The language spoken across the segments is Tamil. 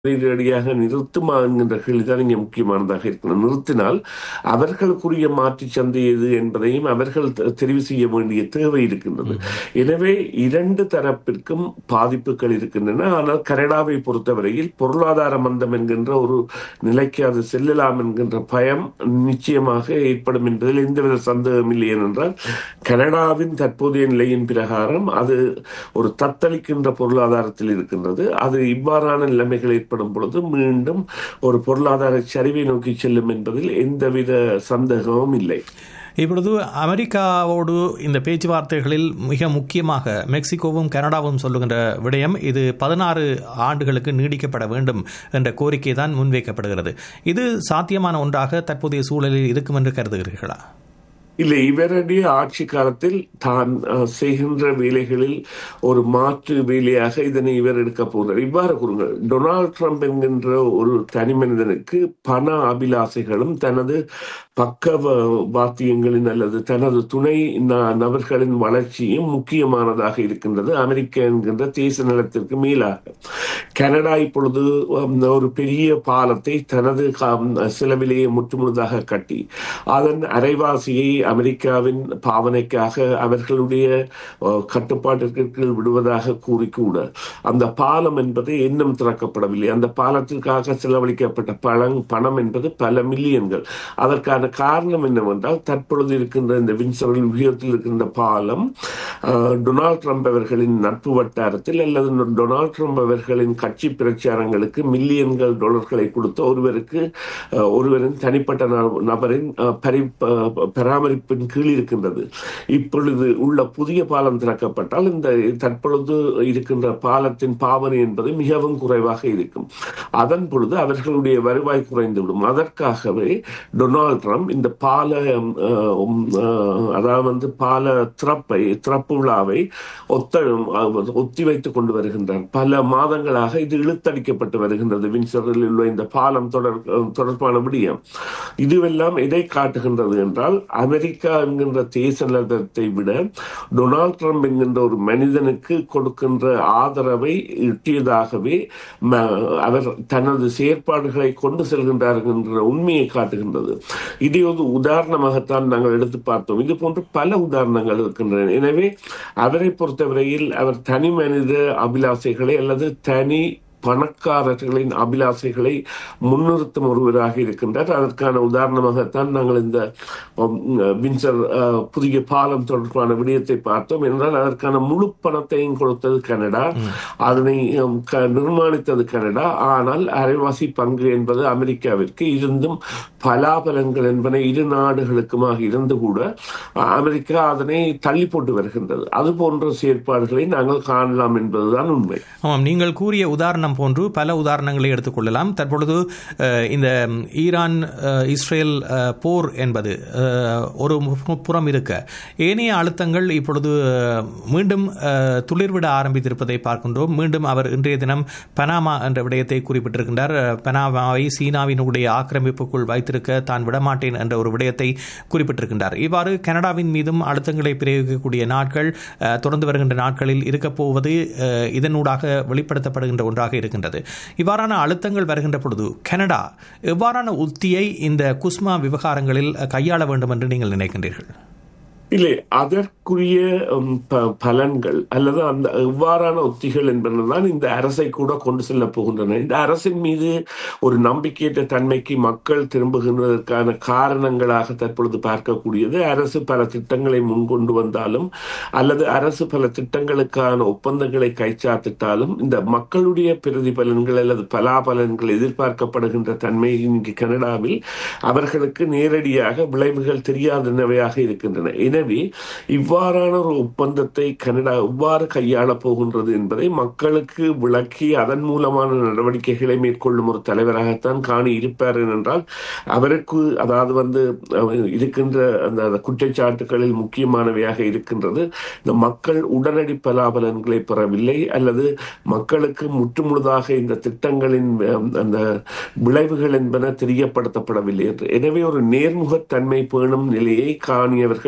நேரடியாக நிறுத்துமா என்கின்ற கேள்விதான் இங்கே முக்கியமானதாக இருக்கிறது நிறுத்தினால் அவர்களுக்குரிய மாற்று சந்தை எது என்பதையும் அவர்கள் தெ- தெரிவு செய்ய வேண்டிய தேவை இருக்கின்றது எனவே இரண்டு தரப்பிற்கும் பாதிப்புகள் இருக்கின்றன ஆனால் கனடாவை பொறுத்தவரையில் பொருளாதார மந்தம் என்கின்ற ஒரு நிலைக்கு அது செல்லலாம் என்கின்ற பயம் நிச்சயமாக ஏற்படும் என்பதில் எந்தவித சந்தேகம் இல்லை ஏனென்றால் கனடாவின் தற்போதைய நிலையின் பிரகாரம் அது ஒரு தத்தளிக்கின்ற பொருளாதாரத்தில் இருக்கின்றது அது இவ்வாறான நிலைமைகள் ஏற்படும் பொழுது மீண்டும் ஒரு பொருளாதார சரிவை நோக்கி செல்லும் என்பதில் எந்தவித சந்தேகமும் இல்லை இப்பொழுது அமெரிக்காவோடு இந்த பேச்சுவார்த்தைகளில் மிக முக்கியமாக மெக்சிகோவும் கனடாவும் சொல்லுகின்ற விடயம் இது பதினாறு ஆண்டுகளுக்கு நீடிக்கப்பட வேண்டும் என்ற கோரிக்கை தான் முன்வைக்கப்படுகிறது இது சாத்தியமான ஒன்றாக தற்போதைய சூழலில் இருக்கும் என்று கருதுகிறீர்களா இல்லை இவருடைய ஆட்சி காலத்தில் தான் அஹ், செய்கின்ற வேலைகளில் ஒரு மாற்று வேலையாக இதனை இவர் எடுக்க போகிறார் இவ்வாறு கூறுங்கள் டொனால்ட் ட்ரம்ப் என்கின்ற ஒரு தனி மனிதனுக்கு பண அபிலாசைகளும் தனது பக்க வ- வாத்தியங்களின் அல்லது தனது துணை ந- நபர்களின் வளர்ச்சியும் முக்கியமானதாக இருக்கின்றது அமெரிக்கா என்கின்ற தேச நலத்திற்கு மேலாக கனடா இப்பொழுது um, ஒரு பெரிய பாலத்தை தனது கா- செலவிலேயே முற்றுமுழுதாக கட்டி அதன் அரைவாசியை அமெரிக்காவின் பாவனைக்காக அவர்களுடைய அஹ், கட்டுப்பாட்டிற்கு கீழ் விடுவதாக கூறி கூட அந்த பாலம் என்பது இன்னும் திறக்கப்படவில்லை அந்த பாலத்திற்காக செலவழிக்கப்பட்ட பணம் பணம் என்பது பல மில்லியன்கள் அதற்கான காரணம் என்னவென்றால் தற்பொழுது இருக்கின்ற இந்த வின்சரல் வியூகத்தில் இருக்கின்ற பாலம் அஹ், டொனால்ட் ட்ரம்ப் அவர்களின் நட்பு வட்டாரத்தில் அல்லது டொனால்ட் ட்ரம்ப் அவர்களின் கட்சி பிரச்சாரங்களுக்கு மில்லியன்கள் டாலர்களை கொடுத்த ஒருவருக்கு அஹ், ஒருவரின் தனிப்பட்ட நப- நபரின் அஹ், பரி ப- பராமரிப்பின் கீழ் இருக்கின்றது இப்பொழுது உள்ள புதிய பாலம் திறக்கப்பட்டால் இந்த தற்பொழுது இருக்கின்ற பாலத்தின் பாவனை என்பது மிகவும் குறைவாக இருக்கும் அதன் பொழுது அவர்களுடைய வருவாய் குறைந்துவிடும் அதற்காகவே டொனால்ட் ட்ரம்ப் இந்த பால அஹ், உம், அஹ், அதாவது வந்து பால திறப்பை திறப்பு விழாவை ஒத்த ஒத்தி வைத்துக் கொண்டு வருகின்றார் பல மாதங்களாக இது இழுத்தடிக்கப்பட்டு வருகின்றது வின்சரில் உள்ள இந்த பாலம் தொடர் தொடர்பான விடயம் இதுவெல்லாம் எதை காட்டுகின்றது என்றால் அமெரிக்கா என்கின்ற தேச நலத்தை விட டொனால்ட் ட்ரம்ப் என்கின்ற ஒரு மனிதனுக்கு கொடுக்கின்ற ஆதரவை எட்டியதாகவே ம- அவர் தனது செயற்பாடுகளை கொண்டு செல்கின்றார் என்கின்ற உண்மையை காட்டுகின்றது இதை ஒரு உதாரணமாகத்தான் நாங்கள் எடுத்து பார்த்தோம் இது போன்று பல உதாரணங்கள் இருக்கின்றன எனவே அவரை பொறுத்தவரையில் அவர் தனி மனித அபிலாசைகளை அல்லது தனி பணக்காரர்களின் அபிலாசைகளை முன்னிறுத்தும் ஒருவராக இருக்கின்றார் அதற்கான உதாரணமாகத்தான் நாங்கள் இந்த உம், வின்சர் அஹ், புதிய பாலம் தொடர்பான விடயத்தை பார்த்தோம் என்றால் அதற்கான முழு பணத்தையும் கொடுத்தது கனடா அதனை உம், க- நிர்மாணித்தது கனடா ஆனால் அரைவாசி பங்கு என்பது அமெரிக்காவிற்கு இருந்தும் பலாபலன்கள் என்பன இரு நாடுகளுக்குமாக இருந்து கூட அஹ், அமெரிக்கா அதனை தள்ளி போட்டு வருகின்றது அது போன்ற செயற்பாடுகளை நாங்கள் காணலாம் என்பதுதான் உண்மை ஆமாம் நீங்கள் கூறிய உதாரணம் போன்று பல உதாரணங்களை எடுத்துக்கொள்ளலாம் தற்பொழுது அஹ், இந்த ஈரான் அஹ், இஸ்ரேல் அஹ், போர் என்பது அஹ், ஒரு பு- புறம் இருக்க ஏனைய அழுத்தங்கள் இப்பொழுது அஹ், மீண்டும் அஹ், துளிர்விட ஆரம்பித்திருப்பதை பார்க்கின்றோம் மீண்டும் அவர் இன்றைய தினம் பனாமா என்ற விடயத்தை குறிப்பிட்டிருக்கின்றார் அஹ், பனாமாவை சீனாவினுடைய ஆக்கிரமிப்புக்குள் வைத்திருக்க தான் விடமாட்டேன் என்ற ஒரு விடயத்தை குறிப்பிட்டிருக்கின்றார் இவ்வாறு கனடாவின் மீதும் அழுத்தங்களை பிரயோகிக்கக்கூடிய நாட்கள் அஹ், தொடர்ந்து வருகின்ற நாட்களில் இருக்கப் போவது அஹ், இதனூடாக வெளிப்படுத்தப்படுகின்ற ஒன்றாக இருக்கின்றது இவ்வாறான அழுத்தங்கள் வருகின்ற பொழுது கனடா எவ்வாறான உத்தியை இந்த குஸ்மா விவகாரங்களில் அஹ், கையாள வேண்டும் என்று நீங்கள் நினைக்கின்றீர்கள் இல்லை அதற்குரிய உம், ப- பலன்கள் அல்லது அந்த எவ்வாறான உத்திகள் என்பதுதான் இந்த அரசை கூட கொண்டு செல்ல போகின்றன இந்த அரசின் மீது ஒரு நம்பிக்கையற்ற தன்மைக்கு மக்கள் திரும்புகின்றதற்கான காரணங்களாக தற்பொழுது பார்க்கக்கூடியது அரசு பல திட்டங்களை முன்கொண்டு வந்தாலும் அல்லது அரசு பல திட்டங்களுக்கான ஒப்பந்தங்களை கைச்சாத்திட்டாலும் இந்த மக்களுடைய பிரதிபலன்கள் அல்லது பலாபலன்கள் எதிர்பார்க்கப்படுகின்ற தன்மை இங்கு கனடாவில் அவர்களுக்கு நேரடியாக விளைவுகள் தெரியாதனவையாக இருக்கின்றன எனவே இவ்வாறான ஒரு ஒப்பந்தத்தை கனடா எவ்வாறு கையாளப் போகின்றது என்பதை மக்களுக்கு விளக்கி அதன் மூலமான நடவடிக்கைகளை மேற்கொள்ளும் ஒரு தலைவராகத்தான் காணி இருப்பார் என்றால் அவருக்கு அதாவது வந்து அவர் இருக்கின்ற அந்த அந்த குற்றச்சாட்டுகளில் முக்கியமானவையாக இருக்கின்றது இந்த மக்கள் உடனடி பலாபலன்களை பெறவில்லை அல்லது மக்களுக்கு முற்றுமுழுதாக இந்த திட்டங்களின் அஹ், அந்த விளைவுகள் என்பன தெரியப்படுத்தப்படவில்லை என்று எனவே ஒரு நேர்முகத்தன்மை பேணும் நிலையை காணியவர்கள் இந்த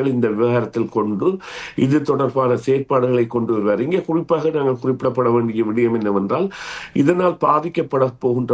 விவகாரத்தில் கொண்டு இது தொடர்பான செயற்பாடுகளை கொண்டு வருவார் இங்கே குறிப்பாக நாங்கள் குறிப்பிடப்பட வேண்டிய விடயம் என்னவென்றால் இதனால் பாதிக்கப்பட போகின்ற